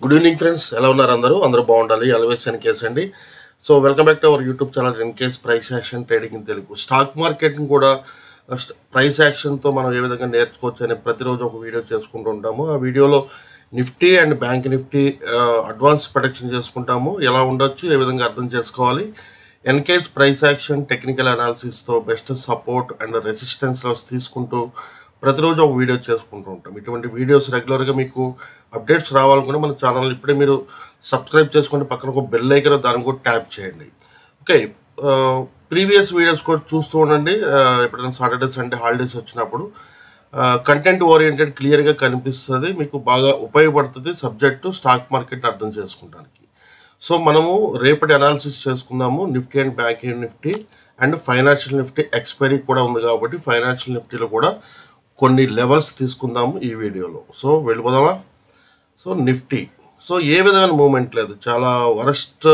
good evening friends ఎలా ఉన్నారు అందరూ అందరూ బాగుండాలి అలవేస్ అని కేస్ అండి so welcome back to our YouTube channel N K's price action trading in Telugu stock మార్కెట్ని కూడా ప్రైస్ యాక్షన్తో మనం ఏ విధంగా నేర్చుకోవచ్చు అని ప్రతిరోజు ఒక వీడియో చేసుకుంటూ ఉంటాము ఆ వీడియోలో Nifty and bank Nifty advance protection చేసుకుంటాము ఎలా ఉండొచ్చు ఏ విధంగా అర్థం చేసుకోవాలి ఎన్కేస్ ప్రైస్ యాక్షన్ టెక్నికల్ అనాలిసిస్తో బెస్ట్ సపోర్ట్ అండ్ రెసిస్టెన్స్లో తీసుకుంటూ ప్రతిరోజు ఒక వీడియో చేసుకుంటూ ఉంటాం ఇటువంటి వీడియోస్ రెగ్యులర్గా మీకు అప్డేట్స్ రావాలనుకుంటే మన ఛానల్ ఇప్పుడే మీరు సబ్స్క్రైబ్ చేసుకుంటే పక్కన ఒక బెల్ ఐకన్ దాన్ని కూడా ట్యాప్ చేయండి ఓకే ప్రీవియస్ వీడియోస్ కూడా చూస్తూ ఉండండి ఆ, ఎప్పుడైనా సాటర్డే సండే హాలిడేస్ వచ్చినప్పుడు కంటెంట్ ఓరియంటెడ్ క్లియర్గా కనిపిస్తుంది మీకు బాగా ఉపయోగపడుతుంది సబ్జెక్టు స్టాక్ మార్కెట్ అర్థం చేసుకోవడానికి సో మనము రేపటి అనాలిసిస్ చేసుకుందాము Nifty and bank Nifty and financial Nifty expiry కూడా ఉంది కాబట్టి ఫైనాన్షియల్ నిఫ్టీలో కూడా కొన్ని లెవెల్స్ తీసుకుందాము ఈ వీడియోలో సో వెళ్ళిపోదామా సో నిఫ్టీ సో ఏ విధమైన మూమెంట్ లేదు చాలా వరస్ట్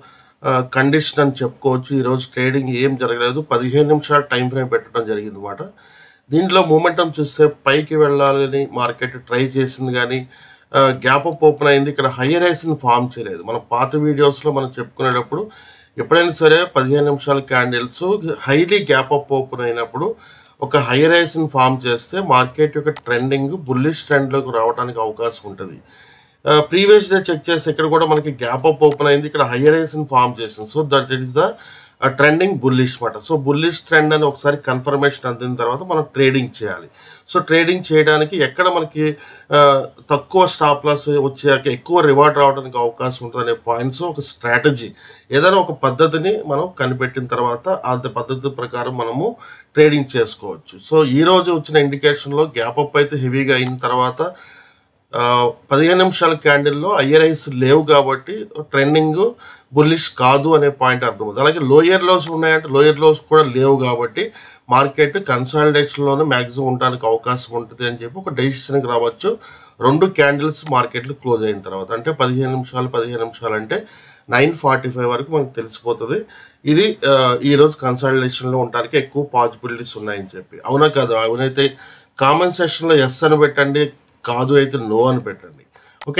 కండిషన్ అని చెప్పుకోవచ్చు ఈరోజు ట్రేడింగ్ ఏం జరగలేదు పదిహేను నిమిషాలు టైం ఫ్రేమ్ పెట్టడం జరిగింది అనమాట దీంట్లో మూమెంటం చూస్తే పైకి వెళ్ళాలని మార్కెట్ ట్రై చేసింది కానీ గ్యాప్ అప్ ఓపెన్ అయింది ఇక్కడ హయ్యర్ హైస్ని ఫామ్ చేయలేదు మన పాత వీడియోస్లో మనం చెప్పుకునేటప్పుడు ఎప్పుడైనా సరే పదిహేను నిమిషాల candles highly gap up open అయినప్పుడు ఒక హైయర్ హైస్ని ఫామ్ చేస్తే మార్కెట్ యొక్క ట్రెండింగ్ బుల్లిష్ ట్రెండ్లోకి రావడానికి అవకాశం ఉంటుంది ప్రీవియస్ డే చెక్ చేస్తే ఇక్కడ కూడా మనకి గ్యాప్ అప్ ఓపెన్ అయింది ఇక్కడ హైయర్ హైస్ని ఫామ్ చేసింది so that it is the trending bullish మాట సో బుల్లిష్ ట్రెండ్ అని ఒకసారి కన్ఫర్మేషన్ అందిన తర్వాత మనం ట్రేడింగ్ చేయాలి సో ట్రేడింగ్ చేయడానికి ఎక్కడ మనకి ఆ, తక్కువ స్టాప్ లాస్ వచ్చాక ఎక్కువ రివార్డ్ రావడానికి అవకాశం ఉంటుంది అనే పాయింట్స్ ఒక స్ట్రాటజీ ఏదైనా ఒక పద్ధతిని మనం కనిపెట్టిన తర్వాత ఆ పద్ధతి ప్రకారం మనము ట్రేడింగ్ చేసుకోవచ్చు సో ఈ రోజు వచ్చిన ఇండికేషన్లో గ్యాప్ అప్ అయితే హెవీగా అయిన తర్వాత ఆ, పదిహేను నిమిషాల క్యాండిల్లో ఐఆర్ ఐస్ లేవు కాబట్టి ట్రెండింగ్ బుల్లిష్ కాదు అనే పాయింట్ అర్థమవుతుంది అలాగే లోయర్ లోస్ ఉన్నాయంటే లోయర్ లోస్ కూడా లేవు కాబట్టి మార్కెట్ కన్సాలిడేషన్లోనే మ్యాక్సిమం ఉండడానికి అవకాశం ఉంటుంది అని చెప్పి ఒక డెసిషన్కి రావచ్చు రెండు క్యాండిల్స్ మార్కెట్లు క్లోజ్ అయిన తర్వాత అంటే పదిహేను నిమిషాలు పదిహేను నిమిషాలు అంటే నైన్ ఫార్టీ ఫైవ్ వరకు మనకు తెలిసిపోతుంది ఇది ఆ, ఈరోజు కన్సల్టేషన్లో ఉండడానికి ఎక్కువ పాసిబిలిటీస్ ఉన్నాయని చెప్పి అవునా కాదు అవునైతే కామెంట్ సెషన్లో ఎస్ అని పెట్టండి కాదు అయితే నో అని పెట్టండి ఓకే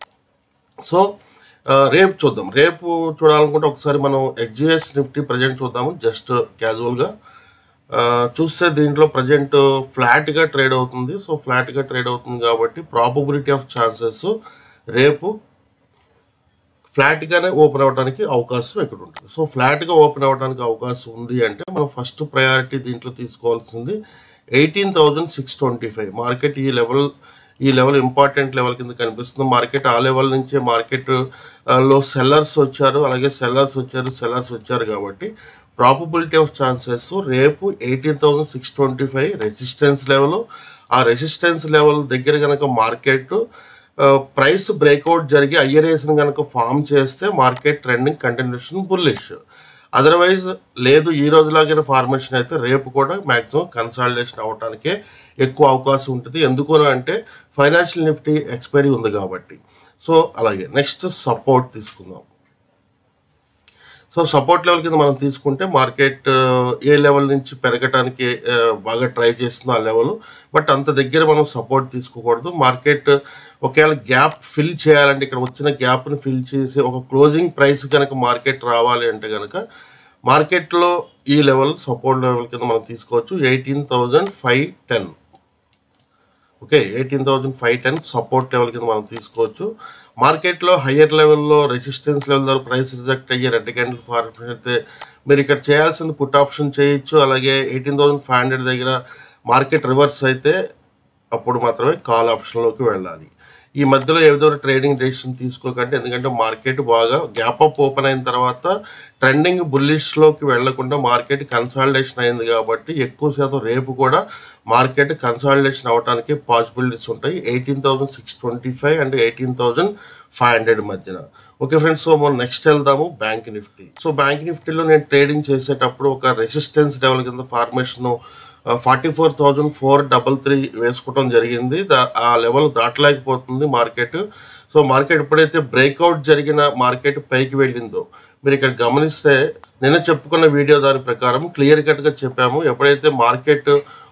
సో ఆ, రేపు చూద్దాం రేపు చూడాలనుకుంటే ఒకసారి మనం హెచ్జిఎస్ నిఫ్టీ ప్రజెంట్ చూద్దాము జస్ట్ క్యాజువల్గా చూస్తే దీంట్లో ప్రజెంట్ ఫ్లాట్గా ట్రేడ్ అవుతుంది సో ఫ్లాట్గా ట్రేడ్ అవుతుంది కాబట్టి ప్రాబబిలిటీ ఆఫ్ ఛాన్సెస్ రేపు ఫ్లాట్గానే ఓపెన్ అవ్వడానికి అవకాశం ఇక్కడ ఉంటుంది సో ఫ్లాట్గా ఓపెన్ అవ్వడానికి అవకాశం ఉంది అంటే మనం ఫస్ట్ ప్రయారిటీ దీంట్లో తీసుకోవాల్సింది eighteen thousand six twenty five market ఈ లెవెల్ ఈ లెవెల్ ఇంపార్టెంట్ లెవెల్ కింద కనిపిస్తుంది మార్కెట్ ఆ లెవెల్ నుంచే మార్కెట్ ఆ, లో సెల్లర్స్ వచ్చారు అలాగే సెల్లర్స్ వచ్చారు సెల్లర్స్ వచ్చారు కాబట్టి ప్రాబబిలిటీ ఆఫ్ ఛాన్సెస్ రేపు eighteen thousand six twenty five resistance level ఆ రెసిస్టెన్స్ లెవెల్ దగ్గర కనుక మార్కెట్ ప్రైస్ బ్రేక్అవుట్ జరిగి ఐఆర్ఏస్ని కనుక ఫామ్ చేస్తే market trending continuation bullish otherwise లేదు ఈ రోజులాగిన ఫార్మేషన్ అయితే రేపు కూడా మ్యాక్సిమం కన్సాలిడేషన్ అవ్వడానికే ఎక్కువ అవకాశం ఉంటుంది ఎందుకు అంటే ఫైనాన్షియల్ నిఫ్టీ ఎక్స్పైరీ ఉంది కాబట్టి సో అలాగే నెక్స్ట్ సపోర్ట్ తీసుకుందాం సో సపోర్ట్ లెవెల్ కింద మనం తీసుకుంటే మార్కెట్ ఆ, ఏ లెవెల్ నుంచి పెరగటానికి ఆ, బాగా ట్రై చేస్తుందో ఆ లెవెల్ బట్ అంత దగ్గర మనం సపోర్ట్ తీసుకోకూడదు మార్కెట్ ఒకవేళ గ్యాప్ ఫిల్ చేయాలంటే ఇక్కడ వచ్చిన గ్యాప్ని ఫిల్ చేసి ఒక క్లోజింగ్ ప్రైస్ కనుక మార్కెట్ రావాలి అంటే కనుక మార్కెట్లో ఈ లెవెల్ సపోర్ట్ లెవెల్ కింద మనం తీసుకోవచ్చు eighteen thousand five ten okay eighteen thousand five ten support level కింద మనం తీసుకోవచ్చు మార్కెట్లో హయ్యర్ లెవెల్లో రెసిస్టెన్స్ లెవెల్ దగ్గర ప్రైస్ రిజెక్ట్ అయ్యే రెడ్ క్యాండిల్ ఫార్మేషన్ అయితే మీరు ఇక్కడ చేయాల్సింది పుట్ ఆప్షన్ చేయొచ్చు అలాగే ఎయిటీన్ థౌజండ్ ఫైవ్ హండ్రెడ్ దగ్గర మార్కెట్ రివర్స్ అయితే అప్పుడు మాత్రమే కాల్ ఆప్షన్లోకి వెళ్ళాలి ఈ మధ్యలో ఏదో ట్రేడింగ్ డెసిషన్ తీసుకోకండి ఎందుకంటే మార్కెట్ బాగా గ్యాప్ అప్ ఓపెన్ అయిన తర్వాత ట్రెండింగ్ బుల్లిష్లోకి వెళ్లకుండా మార్కెట్ కన్సాలిడేషన్ అయింది కాబట్టి ఎక్కువ శాతం రేపు కూడా మార్కెట్ కన్సాలిడేషన్ అవడానికి పాసిబిలిటీస్ ఉంటాయి eighteen thousand six twenty five and eighteen thousand five hundred మధ్యన ఓకే ఫ్రెండ్స్ సో మనం నెక్స్ట్ వెళ్దాము బ్యాంక్ నిఫ్టీ సో బ్యాంక్ నిఫ్టీలో నేను ట్రేడింగ్ చేసేటప్పుడు ఒక రెసిస్టెన్స్ లెవెల్ కింద formation forty four thousand four double three వేసుకోవడం జరిగింది దా ఆ లెవెల్ దాటలేకపోతుంది మార్కెట్ సో మార్కెట్ ఎప్పుడైతే బ్రేక్అవుట్ జరిగిన మార్కెట్ పైకి వెళ్ళిందో మీరు ఇక్కడ గమనిస్తే నిన్న చెప్పుకున్న వీడియో దాని ప్రకారం క్లియర్ కట్గా చెప్పాము ఎప్పుడైతే మార్కెట్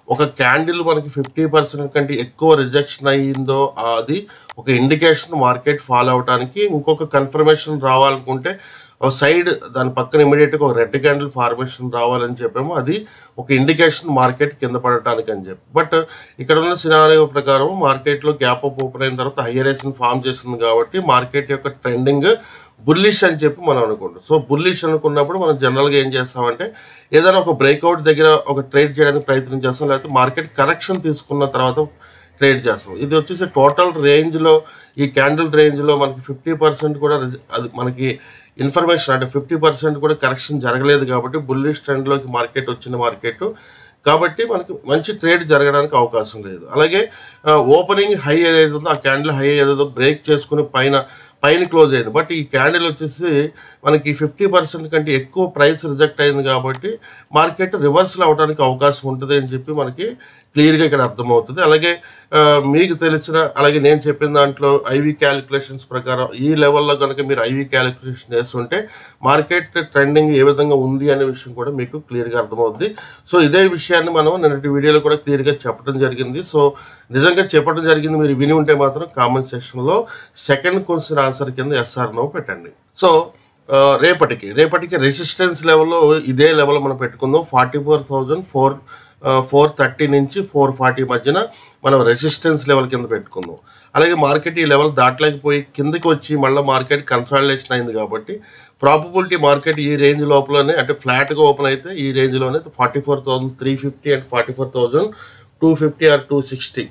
ఒక క్యాండిల్ మనకి ఫిఫ్టీ పర్సెంట్ కంటే ఎక్కువ రిజెక్షన్ అయ్యిందో అది ఒక ఇండికేషన్ మార్కెట్ ఫాలో అవడానికి ఇంకొక కన్ఫర్మేషన్ రావాలనుకుంటే ఒక సైడ్ దాని పక్కన ఇమీడియట్గా ఒక రెడ్ క్యాండిల్ ఫార్మేషన్ రావాలని చెప్పాము అది ఒక ఇండికేషన్ మార్కెట్ కింద పడటానికి అని చెప్పి బట్ ఇక్కడ ఉన్న సినారియో ప్రకారం మార్కెట్లో గ్యాప్ అప్ ఓపెన్ అయిన తర్వాత హయ్యర్ ఫామ్ చేసింది కాబట్టి మార్కెట్ యొక్క ట్రెండింగ్ బుల్లిష్ అని చెప్పి మనం అనుకుంటాం సో బుల్లిష్ అనుకున్నప్పుడు మనం జనరల్గా ఏం చేస్తామంటే ఏదైనా ఒక బ్రేక్అవుట్ దగ్గర ఒక ట్రేడ్ చేయడానికి ప్రయత్నం చేస్తాం లేకపోతే మార్కెట్ కరెక్షన్ తీసుకున్న తర్వాత ట్రేడ్ చేస్తాం ఇది వచ్చేసి టోటల్ రేంజ్లో ఈ క్యాండిల్ రేంజ్లో మనకి ఫిఫ్టీ పర్సెంట్ కూడా రిజ- అది మనకి ఇన్ఫర్మేషన్ అంటే ఫిఫ్టీ పర్సెంట్ కూడా కరెక్షన్ జరగలేదు కాబట్టి బుల్లిష్ ట్రెండ్లోకి మార్కెట్ వచ్చిన మార్కెట్ కాబట్టి మనకి మంచి ట్రేడ్ జరగడానికి అవకాశం లేదు అలాగే ఓపెనింగ్ హై ఏదైతే ఉందో ఆ క్యాండిల్ హై ఏదైతే బ్రేక్ చేసుకుని పైన పైన క్లోజ్ అయింది బట్ ఈ క్యాండిల్ వచ్చేసి మనకి ఫిఫ్టీ పర్సెంట్ కంటే ఎక్కువ ప్రైస్ రిజెక్ట్ అయింది కాబట్టి మార్కెట్ రివర్సల్ అవడానికి అవకాశం ఉంటుంది అని చెప్పి మనకి క్లియర్గా ఇక్కడ అర్థమవుతుంది అలాగే ఆ, మీకు తెలిసిన అలాగే నేను చెప్పిన దాంట్లో ఐవి క్యాలిక్యులేషన్స్ ప్రకారం ఈ లెవెల్లో కనుక మీరు ఐవి క్యాలిక్యులేషన్ చేస్తుంటే మార్కెట్ ట్రెండింగ్ ఏ విధంగా ఉంది అనే విషయం కూడా మీకు క్లియర్గా అర్థమవుతుంది సో ఇదే విషయాన్ని మనం నిన్నటి వీడియోలో కూడా క్లియర్గా చెప్పడం జరిగింది సో నిజంగా చెప్పడం జరిగింది మీరు విని ఉంటే మాత్రం కామెంట్ సెక్షన్లో సెకండ్ క్వశ్చన్ ఆన్సర్ కింద ఎస్ఆర్ నో పెట్టండి సో ఆ, రేపటికి రేపటికి రెసిస్టెన్స్ లెవెల్లో ఇదే లెవెల్ మనం పెట్టుకుందాం forty four thousand four four thirty నుంచి ఫోర్ ఫార్టీ మధ్యన మనం రెసిస్టెన్స్ లెవెల్ కింద పెట్టుకుందాం అలాగే మార్కెట్ ఈ లెవెల్ దాటలేకపోయి కిందకి వచ్చి మళ్ళీ మార్కెట్ కన్సాలిడేషన్ అయింది కాబట్టి ప్రాబబిలిటీ మార్కెట్ ఈ రేంజ్ లోపలనే అంటే ఫ్లాట్గా ఓపెన్ అయితే ఈ రేంజ్లోనే forty four thousand three fifty and forty four thousand two fifty or two sixty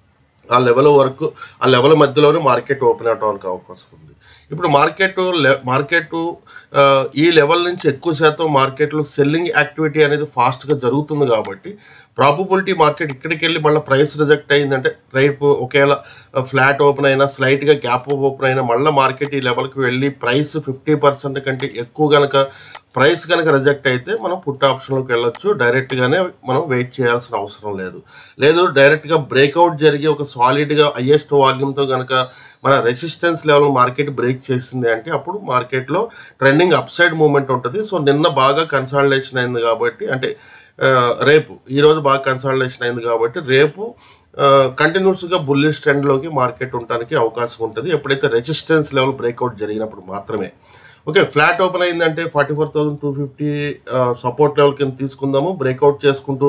ఆ లెవెల్ వరకు ఆ లెవెల్ మధ్యలోనే మార్కెట్ ఓపెన్ అవడానికి అవకాశం ఉంది ఇప్పుడు మార్కెట్ లె- మార్కెట్ ఆ, ఈ లెవెల్ నుంచి ఎక్కువ శాతం మార్కెట్లో సెల్లింగ్ యాక్టివిటీ అనేది ఫాస్ట్గా జరుగుతుంది కాబట్టి ప్రాబబిలిటీ మార్కెట్ ఇక్కడికి వెళ్ళి మళ్ళీ ప్రైస్ రిజెక్ట్ అయిందంటే రేపు ఒకవేళ ఫ్లాట్ ఓపెన్ అయినా స్లైట్గా గ్యాప్ ఓపెన్ అయినా మళ్ళీ మార్కెట్ ఈ లెవెల్కి వెళ్ళి ప్రైస్ ఫిఫ్టీ పర్సెంట్ కంటే ఎక్కువ కనుక ప్రైస్ కనుక రిజెక్ట్ అయితే మనం పుట్ ఆప్షన్లోకి వెళ్ళొచ్చు డైరెక్ట్గానే మనం వెయిట్ చేయాల్సిన అవసరం లేదు లేదు డైరెక్ట్గా బ్రేక్అవుట్ జరిగి ఒక సాలిడ్గా హయ్యెస్ట్ వాల్యూమ్తో కనుక మన రెసిస్టెన్స్ లెవెల్ మార్కెట్ బ్రేక్ చేసింది అంటే అప్పుడు మార్కెట్లో ట్రెండింగ్ అప్ సైడ్ మూమెంట్ ఉంటుంది సో నిన్న బాగా కన్సాలిడేషన్ అయింది కాబట్టి అంటే ఆ, రేపు ఈరోజు బాగా కన్సాలిడేషన్ అయింది కాబట్టి రేపు కంటిన్యూస్గా బుల్లిష్ ట్రెండ్లోకి మార్కెట్ ఉండడానికి అవకాశం ఉంటుంది ఎప్పుడైతే రెసిస్టెన్స్ లెవెల్ బ్రేక్అవుట్ జరిగినప్పుడు మాత్రమే ఓకే ఫ్లాట్ ఓపెన్ అయిందంటే forty four thousand two fifty support level కింద తీసుకుందాము బ్రేక్అవుట్ చేసుకుంటూ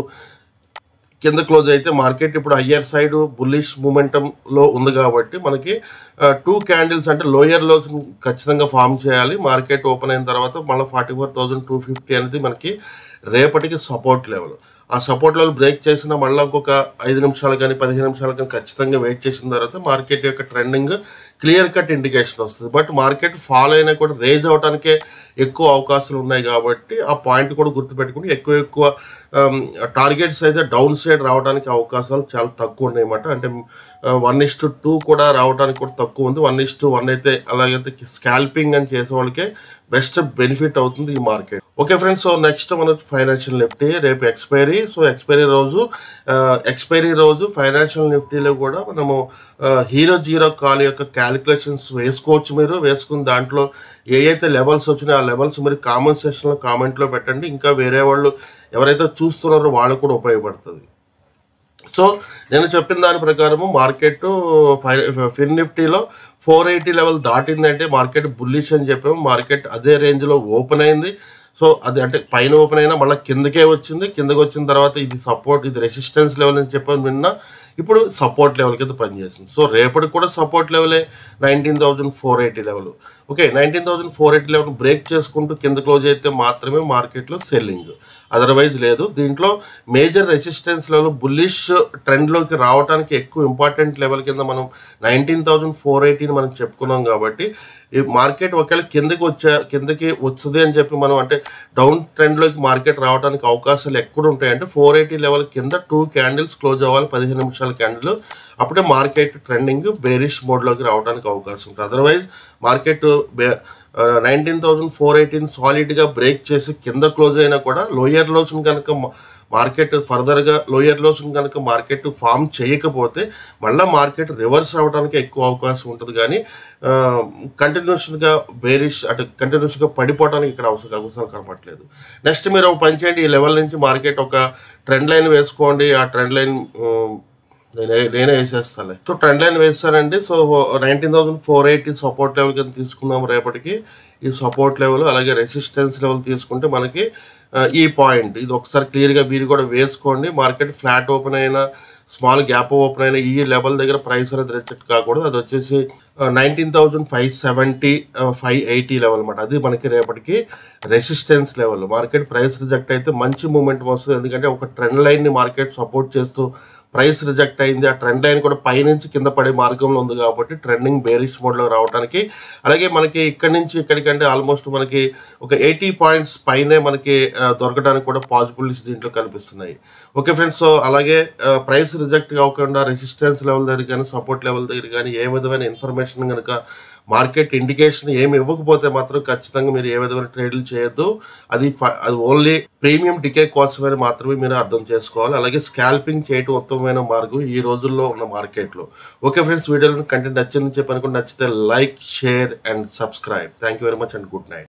కింద క్లోజ్ అయితే మార్కెట్ ఇప్పుడు హయ్యర్ సైడ్ బుల్లిష్ మూమెంటంలో ఉంది కాబట్టి మనకి టూ క్యాండిల్స్ అంటే లోయర్లో ఖచ్చితంగా ఫామ్ చేయాలి మార్కెట్ ఓపెన్ అయిన తర్వాత మళ్ళీ forty four thousand two fifty అనేది మనకి రేపటికి సపోర్ట్ లెవెల్ ఆ సపోర్ట్ లెవెల్ బ్రేక్ చేసిన మళ్ళీ ఇంకొక ఐదు నిమిషాలు కానీ పదిహేను నిమిషాలు కానీ ఖచ్చితంగా వెయిట్ చేసిన తర్వాత మార్కెట్ యొక్క ట్రెండింగ్ క్లియర్ కట్ ఇండికేషన్ వస్తుంది బట్ మార్కెట్ ఫాల్ అయినా కూడా రేజ్ అవడానికే ఎక్కువ అవకాశాలు ఉన్నాయి కాబట్టి ఆ పాయింట్ కూడా గుర్తుపెట్టుకుని ఎక్కువ ఎక్కువ టార్గెట్స్ అయితే డౌన్ సైడ్ రావడానికి అవకాశాలు చాలా తక్కువ ఉన్నాయి అన్నమాట అంటే వన్ ఇస్ టు టూ కూడా రావడానికి కూడా తక్కువ ఉంది వన్ ఇస్ టు వన్ అయితే అలాగైతే స్కాల్పింగ్ అని చేసే వాళ్ళకే బెస్ట్ బెనిఫిట్ అవుతుంది ఈ market okay friends so next మన ఫైనాన్షియల్ నిఫ్టీ రేపు ఎక్స్పైరీ సో ఎక్స్పైరీ రోజు ఎక్స్పైరీ రోజు ఫైనాన్షియల్ నిఫ్టీలో కూడా మనము హీరో జీరో కాల్ యొక్క క్యాలిక్యులేషన్స్ వేసుకోవచ్చు మీరు వేసుకుని దాంట్లో ఏ అయితే లెవెల్స్ వచ్చినాయో ఆ లెవెల్స్ మీరు కామెంట్ సెక్షన్లో కామెంట్లో పెట్టండి ఇంకా వేరే వాళ్ళు ఎవరైతే చూస్తున్నారో వాళ్ళు కూడా ఉపయోగపడుతుంది సో నేను చెప్పిన దాని ప్రకారము మార్కెట్ ఫై ఫిన్ నిఫ్టీలో ఫోర్ ఎయిటీ లెవెల్ దాటిందంటే మార్కెట్ బుల్లిష్ అని చెప్పాము మార్కెట్ అదే రేంజ్లో ఓపెన్ అయింది సో అది అంటే పైన ఓపెన్ అయినా మళ్ళీ కిందకే వచ్చింది కిందకి వచ్చిన తర్వాత ఇది సపోర్ట్ ఇది రెసిస్టెన్స్ లెవెల్ అని చెప్పాను నిన్న ఇప్పుడు సపోర్ట్ లెవెల్ కింద పనిచేసింది సో రేపటికి కూడా సపోర్ట్ లెవెలే nineteen thousand four eighty level okay nineteen thousand four eighty level break చేసుకుంటూ కింద క్లోజ్ అయితే మాత్రమే మార్కెట్లో సెల్లింగ్ అదర్వైజ్ లేదు దీంట్లో మేజర్ రెసిస్టెన్స్ లెవెల్ బుల్లిష్ ట్రెండ్లోకి రావడానికి ఎక్కువ ఇంపార్టెంట్ లెవెల్ కింద మనం నైన్టీన్ థౌజండ్ ఫోర్ ఎయిటీని మనం చెప్పుకున్నాం కాబట్టి ఈ మార్కెట్ ఒకవేళ కిందకి వచ్చా కిందకి వస్తుంది అని చెప్పి మనం అంటే డౌన్ ట్రెండ్లోకి మార్కెట్ రావడానికి అవకాశాలు ఎక్కడ ఉంటాయంటే ఫోర్ ఎయిటీ లెవెల్ కింద టూ క్యాండిల్స్ క్లోజ్ అవ్వాలి పదిహేను నిమిషాల క్యాండిల్ అప్పుడే మార్కెట్ ట్రెండింగ్ బేరిష్ మోడ్లోకి రావడానికి అవకాశం ఉంటుంది otherwise market nineteen thousand four eighteen సాలిడ్గా బ్రేక్ చేసి కింద క్లోజ్ అయినా కూడా లోయర్ లోస్ని కనుక మార్కెట్ ఫర్దర్గా లోయర్ లోస్ కనుక మార్కెట్ ఫామ్ చేయకపోతే మళ్ళీ మార్కెట్ రివర్స్ అవ్వడానికి ఎక్కువ అవకాశం ఉంటుంది కానీ కంటిన్యూషన్గా బేరిష్ అటు కంటిన్యూస్గా పడిపోవడానికి ఇక్కడ అవసరం అవసరం కనపట్లేదు నెక్స్ట్ మీరు ఒక పని చేయండి ఈ లెవెల్ నుంచి మార్కెట్ ఒక ట్రెండ్ లైన్ వేసుకోండి ఆ ట్రెండ్ లైన్ నేనే నేనే వేసేస్తాలే సో ట్రెండ్ లైన్ వేస్తానండి so nineteen thousand four eighty support level కింద తీసుకుందాం రేపటికి ఈ సపోర్ట్ లెవెల్ అలాగే రెసిస్టెన్స్ లెవెల్ తీసుకుంటే మనకి ఆ, ఈ పాయింట్ ఇది ఒకసారి క్లియర్గా మీరు కూడా వేసుకోండి మార్కెట్ ఫ్లాట్ ఓపెన్ అయినా స్మాల్ గ్యాప్ ఓపెన్ అయినా ఈ లెవెల్ దగ్గర ప్రైస్ అనేది రిజెక్ట్ కాకూడదు అది వచ్చేసి nineteen thousand five seventy five eighty level అనమాట అది మనకి రేపటికి resistance level market price reject అయితే మంచి మూమెంట్ వస్తుంది ఎందుకంటే ఒక ట్రెండ్ లైన్ని మార్కెట్ సపోర్ట్ చేస్తూ ప్రైస్ రిజెక్ట్ అయింది ఆ ట్రెండ్ లైన్ కూడా పైనుంచి కింద పడే మార్గంలో ఉంది కాబట్టి ట్రెండింగ్ బేరిష్ మోడ్లో రావడానికి అలాగే మనకి ఇక్కడి నుంచి ఇక్కడికంటే ఆల్మోస్ట్ మనకి ఒక ఎయిటీ పాయింట్స్ పైనే మనకి ఆ, దొరకడానికి కూడా పాసిబిలిటీస్ దీంట్లో కనిపిస్తున్నాయి ఓకే ఫ్రెండ్స్ సో అలాగే ప్రైస్ రిజెక్ట్ కాకుండా రెసిస్టెన్స్ లెవెల్ దగ్గర కానీ సపోర్ట్ లెవెల్ దగ్గర కానీ ఏ విధమైన ఇన్ఫర్మేషన్ కనుక మార్కెట్ ఇండికేషన్ ఏమి ఇవ్వకపోతే మాత్రం ఖచ్చితంగా మీరు ఏ విధమైన ట్రేడ్లు చేయొద్దు అది ఫ- అది ఓన్లీ ప్రీమియం డికే కోసమని మాత్రమే మీరు అర్థం చేసుకోవాలి అలాగే స్కాల్పింగ్ చేయటం ఉత్తమమైన మార్గం ఈ రోజుల్లో ఉన్న మార్కెట్లో ఓకే ఫ్రెండ్స్ వీడియోలో కంటెంట్ నచ్చిందని చెప్పి అనుకుంటే నచ్చితే like share and subscribe thank you very much and good night